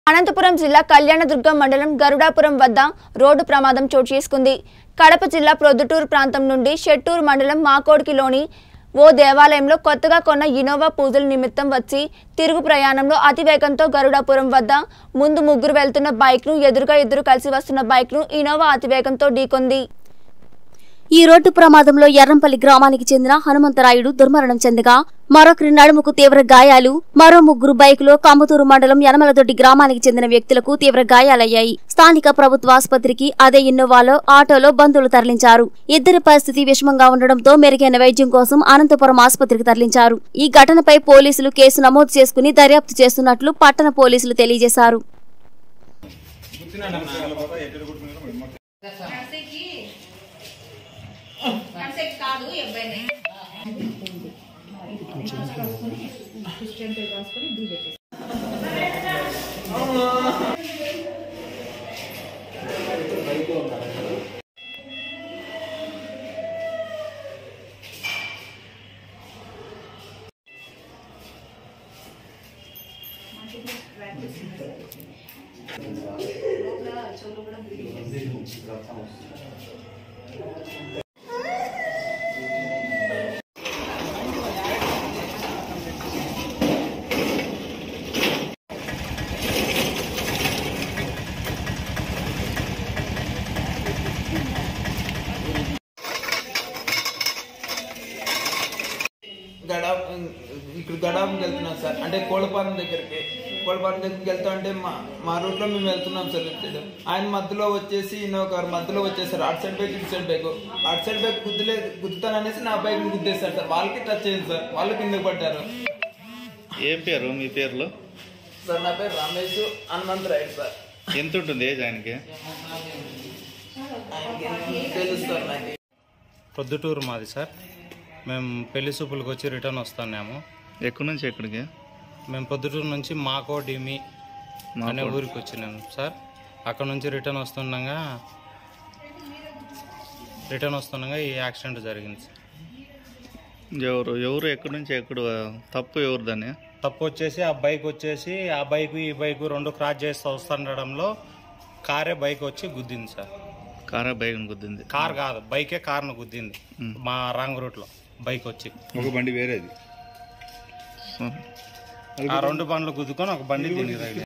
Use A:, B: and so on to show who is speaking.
A: అనంతపురం జిల్లా కళ్యాణదుర్గం మండలం గరుడాపురం వద్ద రోడ్డు ప్రమాదం చోటు చేసుకుంది కడప జిల్లా ప్రొద్దుటూరు ప్రాంతం నుండి షెట్టూరు మండలం మాకోడికిలోని ఓ దేవాలయంలో కొత్తగా కొన్న ఇనోవా పూజల నిమిత్తం వచ్చి తిరుగు ప్రయాణంలో అతివేగంతో గరుడాపురం వద్ద ముందు ముగ్గురు వెళ్తున్న బైక్ను ఎదురుగా ఇద్దరు కలిసి వస్తున్న బైక్ను ఇనోవా అతివేగంతో ఢీకొంది
B: ఈ రోడ్డు ప్రమాదంలో ఎర్రంపల్లి గ్రామానికి చెందిన హనుమంతరాయుడు దుర్మరణం చెందగా మరొకరి నడుముకు తీవ్ర గాయాలు మరో ముగ్గురు బైకులో కంబతూరు మండలం యనమలదొడ్డి గ్రామానికి చెందిన వ్యక్తులకు తీవ్ర గాయాలయ్యాయి స్థానిక ప్రభుత్వ ఆసుపత్రికి అదే ఇన్నోవాలో ఆటోలో బంధువులు తరలించారు ఇద్దరి పరిస్థితి విషమంగా ఉండడంతో మెరుగైన వైద్యం కోసం అనంతపురం ఆసుపత్రికి తరలించారు ఈ ఘటనపై పోలీసులు కేసు నమోదు చేసుకుని దర్యాప్తు చేస్తున్నట్లు పట్టణ పోలీసులు తెలియజేశారు
C: కాదు అబ్బాయిని
D: గడా ఇక్కడ గడాపుకి వెళ్తున్నాం సార్ అంటే కోళ్ళపాలెం దగ్గరికి కోళ్ళపాలెం దగ్గరికి వెళ్తా అంటే మా మా రూట్లో మేము వెళ్తున్నాం సార్ లెఫ్ట్ సైడ్ ఆయన మధ్యలో వచ్చేసి ఇంకో కారు మధ్యలో వచ్చేసారు అటు సైడ్ బైక్ ఇటు సైడ్ బైక్ అటు సైడ్ బైక్ గుద్దులే గుద్దుతాననేసి నా బైక్ గుద్దేశారు సార్ వాళ్ళకి టచ్ అయ్యింది సార్ వాళ్ళు కిందకి పడ్డారు
E: ఏం పేరు మీ పేర్లు
D: సార్ నా పేరు రమేష్ హనుమంత్ రాయుడు సార్
E: ఎంత ఉంటుంది ఏజ్ ఆయనకి
D: ఆయనకి తెలుసు సార్ నాకు
F: ప్రొద్దుటూరు మాది సార్ మేము పెళ్లి సూపులకు వచ్చి రిటర్న్ వస్తున్నాము
E: ఎక్కడి నుంచి ఎక్కడికి
F: మేము పొద్దుటూరు నుంచి మాకో డిమి అనే
E: మాకోడ్.
F: ఊరికి వచ్చినాము సార్ అక్కడ నుంచి రిటర్న్ వస్తుండగా రిటర్న్ వస్తుండగా ఈ యాక్సిడెంట్ జరిగింది సార్
E: ఎవరు ఎవరు ఎక్కడి నుంచి ఎక్కడ తప్పు ఎవరు దాన్ని
F: తప్పు వచ్చేసి ఆ బైక్ వచ్చేసి ఆ బైక్ ఈ బైక్ రెండు క్రాస్ చేస్తూ వస్తుండడంలో కారే బైక్ వచ్చి గుద్దింది సార్
E: కారా బైక్ గుద్దింది
F: కార్ కాదు బైకే కార్ను గుద్దింది మా రాంగ్ రూట్లో బైక్ వచ్చి
G: ఒక బండి వేరేది
E: సో,
F: ఆ రెండు బండ్లు గుద్దుకొని ఒక బండి దీనికి తగిలింది